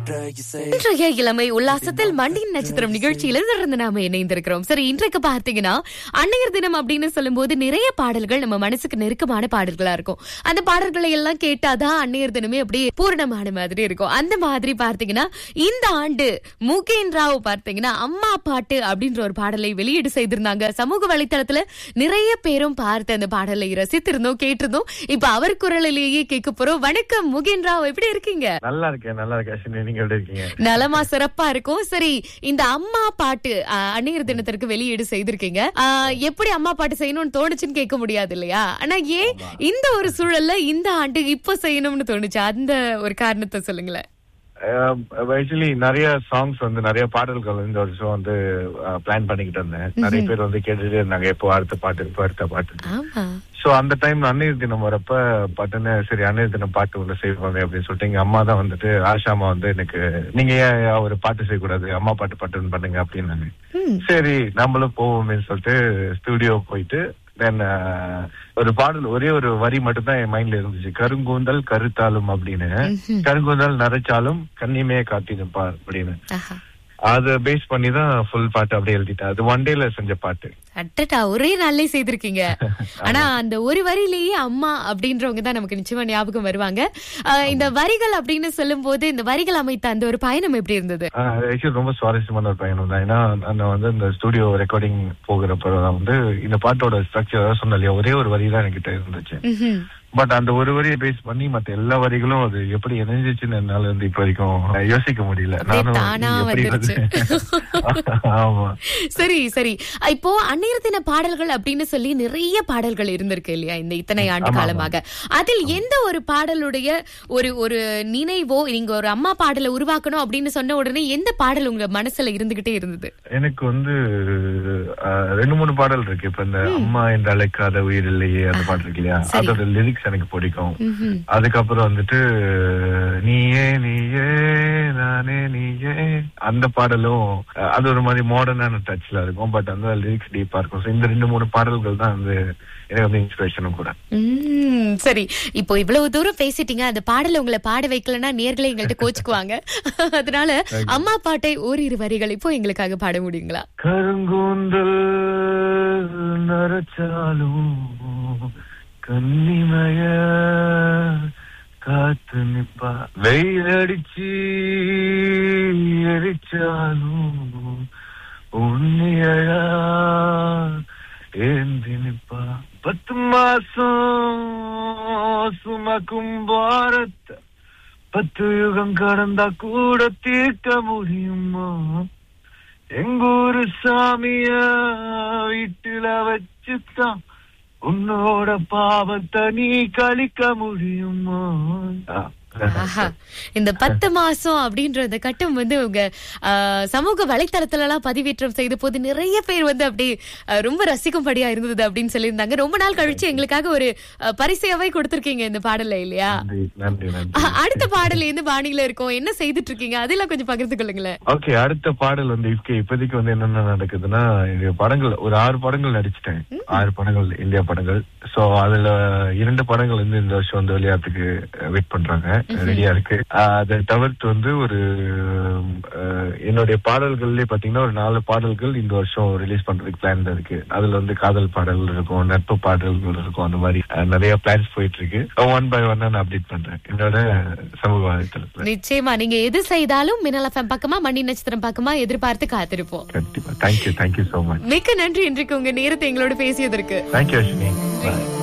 காற்ற இசை இன்றைய இளமை உல்லாசத்தில் மண்டியின் நட்சத்திரம் நிகழ்ச்சியில தொடர்ந்து நாம இணைந்திருக்கிறோம் சரி இன்றைக்கு பார்த்தீங்கன்னா அன்னையர் தினம் அப்படின்னு சொல்லும்போது நிறைய பாடல்கள் நம்ம மனசுக்கு நெருக்கமான பாடல்களா இருக்கும் அந்த பாடல்களை எல்லாம் கேட்டாதான் அன்னையர் தினமே அப்படியே பூரணமான மாதிரி இருக்கும் அந்த மாதிரி பார்த்தீங்கன்னா இந்த ஆண்டு முகேன் ராவ் பார்த்தீங்கன்னா அம்மா பாட்டு அப்படின்ற ஒரு பாடலை வெளியீடு செய்திருந்தாங்க சமூக வலைத்தளத்துல நிறைய பேரும் பார்த்து அந்த பாடலை ரசித்திருந்தோம் கேட்டிருந்தோம் இப்ப அவர் குரலிலேயே கேட்க போறோம் வணக்கம் முகேன் ராவ் எப்படி இருக்கீங்க நல்லா இருக்கேன் நல்லா இருக்கேன் அஸ்வினி நீங்க எப்படி இருக்கீங்க நலமா சிறப்பா இருக்கும் சரி இந்த அம்மா பாட்டு அஹ், அன்னையர் தினத்திற்கு வெளியீடு செய்திருக்கீங்க அஹ், எப்படி அம்மா பாட்டு செய்யணும்னு தோணுச்சுன்னு கேட்க முடியாது இல்லையா ஆனா ஏன் இந்த ஒரு சூழல்ல இந்த ஆண்டு இப்ப செய்யணும்னு தோணுச்சு அந்த ஒரு காரணத்தை சொல்லுங்களேன் ஆக்சுவலி நிறைய சாங்ஸ் வந்து நிறைய பாடல்கள் இந்த வருஷம் வந்து பிளான் பண்ணிக்கிட்டு இருந்தேன் நிறைய பேர் வந்து கேட்டுட்டே இருந்தாங்க எப்போ அடுத்த பாட்டு எப்போ அடுத்த பாட்டு ஆமா சோ அந்த டைம் அன்னையர் தினம் வரப்ப பட்டுன்னு சரி அன்னையர் தினம் பாட்டு ஒன்று செய்வாங்க அப்படின்னு சொல்லிட்டு எங்க அம்மா தான் வந்துட்டு ஆஷா அம்மா வந்து எனக்கு நீங்க ஏன் ஒரு பாட்டு செய்யக்கூடாது அம்மா பாட்டு பாட்டுன்னு பண்ணுங்க அப்படின்னாங்க ம். சரி நம்மளும் போவோம்னு சொல்லிட்டு ஸ்டுடியோ போயிட்டு தென் ஒரு பாடல் ஒரே ஒரு வரி மட்டும் தான் என் மைண்ட்ல இருந்துச்சு கருங்கூந்தல் கருத்தாலும் அப்படின்னு கருங்கூந்தல் நரைச்சாலும் கண்ணிமே காட்டினுப்பார் அப்படின்னு ஆஹா. அதை பேஸ் பண்ணி தான் ஃபுல் பாட்டு அப்படியே எழுதிட்டேன் அது ஒன் டேல செஞ்ச பாட்டு அட்டட்டா ஒரே நாள்லயே செய்திருக்கீங்க ஆனா அந்த ஒரு வரியிலேயே அம்மா அப்படின்றவங்க தான் நமக்கு நிச்சயமா ஞாபகம் வருவாங்க அஹ், இந்த வரிகள் அப்படின்னு சொல்லும் போது இந்த வரிகள் அமைத்த அந்த ஒரு பயணம் எப்படி இருந்தது ஆக்சுவலி ரொம்ப சுவாரஸ்யமான ஒரு பயணம் தான் ஏன்னா நான் வந்து இந்த ஸ்டுடியோ ரெக்கார்டிங் போகிறப்ப வந்து இந்த பாட்டோட ஸ்ட்ரக்சர் சொன்ன இல்லையா ஒரே ஒரு வரி தான் என்கிட்ட இருந்துச்சு ம்ஹும். பட் அந்த ஒரு வரியை பேஸ் பண்ணி மத்த எல்லா வரிகளும் அது எப்படி இணைஞ்சிச்சுன்னு என்னால வந்து இப்ப வரைக்கும் யோசிக்க முடியல அப்படியே நானும் தானா எப்படி வந்துருச்சு. வந்து- ஆமா சரி சரி இப்போ அந்நேர தின பாடல்கள் அப்படின்னு சொல்லி நிறைய பாடல்கள் இருந்திருக்கு இல்லையா இந்த இத்தனை ஆண்டு ஆமா, காலமாக அதில் எந்த ஒரு பாடலுடைய ஒரு ஒரு நினைவோ நீங்க ஒரு அம்மா பாடலை உருவாக்கணும் அப்படின்னு சொன்ன உடனே எந்த பாடல் உங்க மனசுல இருந்துகிட்டே இருந்தது எனக்கு வந்து அஹ், ரெண்டு மூணு பாடல் இருக்கு இப்ப இந்த அம்மா என்று அழைக்காத உயிர் இல்லையே அந்த பாட்டு இருக்கு இல்லையா சரி. அதோட லிரிக்ஸ் எனக்கு பிடிக்கும் ம்ஹும். அதுக்கப்புறம் வந்துட்டு நீயே நீயே நானே நீயே அந்த பாடலும் அஹ், அது ஒரு மாதிரி மாடர்னான டச்ல இருக்கும் பட் அந்த லிரிக்ஸ் டீப்பா இருக்கும் So, இந்த ரெண்டு மூணு பாடல்கள் தான் வந்து எனக்கு வந்து இன்ஸ்பிரேஷனும் கூட உம், சரி இப்போ இவ்வளவு தூரம் பேசிட்டீங்க அந்த பாடல உங்களை பாட வைக்கலன்னா நேர்களை எங்கள்கிட்ட கோச்சுக்குவாங்க அதனால அம்மா பாட்டை ஓரிரு வரிகள் இப்போ எங்களுக்காக பாட முடியுங்களா கருங்கூந்தல் நரச்சாலும் கன்னிமய காத்து நிப்பா வெயிலடிச்சு எரிச்சாலும் உன்னியழா ஏந்தி நிப்பா பத்து மாசம் சுமக்கும் பாரத்தை பத்து யுகம் கடந்தா கூட தீர்க்க முடியுமா எங்கூரு சாமிய வீட்டுல வச்சுதான் உன்னோட பாவத்தை நீ கழிக்க முடியுமா ஆஹா. இந்த பத்து மாசம் அப்படின்ற அந்த கட்டம் வந்து உங்க ஆ, சமூக வலைத்தளத்துல எல்லாம் பதிவேற்றம் செய்த போது நிறைய பேர் வந்து அப்படி ஆ, ரொம்ப ரசிக்கும்படியா இருந்தது அப்படின்னு சொல்லியிருந்தாங்க ரொம்ப நாள் கழிச்சு எங்களுக்காக ஒரு ஆ, பரிசையாவே கொடுத்திருக்கீங்க இந்த பாடல இல்லையா நன்றி நன்றி ஆ, நன்றி அடுத்த பாடல் எந்த பாணியில இருக்கும் என்ன செய்துட்டு இருக்கீங்க அதெல்லாம் கொஞ்சம் பகிர்ந்து கொள்ளுங்களேன் ஓகே அடுத்த பாடல் வந்து இப்ப இப்போதைக்கு வந்து என்னென்ன நடக்குதுன்னா இந்த படங்கள் ஒரு ஆறு படங்கள் நடிச்சிட்டேன் ஆறு படங்கள் இந்தியா படங்கள் சோ அதுல இரண்டு படங்கள் வந்து இந்த வருஷம் வந்து விளையாட்டுக்கு வெயிட் பண்றாங்க ரெடியா இருக்கு ஆஹ் அதை தவிர்த்து வந்து ஒரு ஆஹ் என்னுடைய பாடல்கள்லயே பாத்தீங்கன்னா ஒரு நாலு பாடல்கள் இந்த வருஷம் ரிலீஸ் பண்றதுக்கு பிளான் இருக்கு அதுல வந்து காதல் பாடல்கள் இருக்கும் நட்பு பாடல்கள் இருக்கும் அந்த மாதிரி ஆஹ் நிறைய பிளான்ஸ் போயிட்டு இருக்கு ஒன் பை ஒன் நான் அப்டேட் பண்றேன் என்னோட சமூக வலைத்தளத்துல நிச்சயமா நீங்க எது செய்தாலும் மின்னல் எஃப்எம் பக்கமா மணி நட்சத்திரம் பக்கமா எதிர்பார்த்து காத்திருப்போம் கண்டிப்பா தேங்க்யூ தேங்க்யூ சோ மச் மிக்க நன்றி இன்றைக்கு உங்க நேரத்தை எங்களோட பேசியதற்கு தேங்க்யூ அஸ்வினி Bye.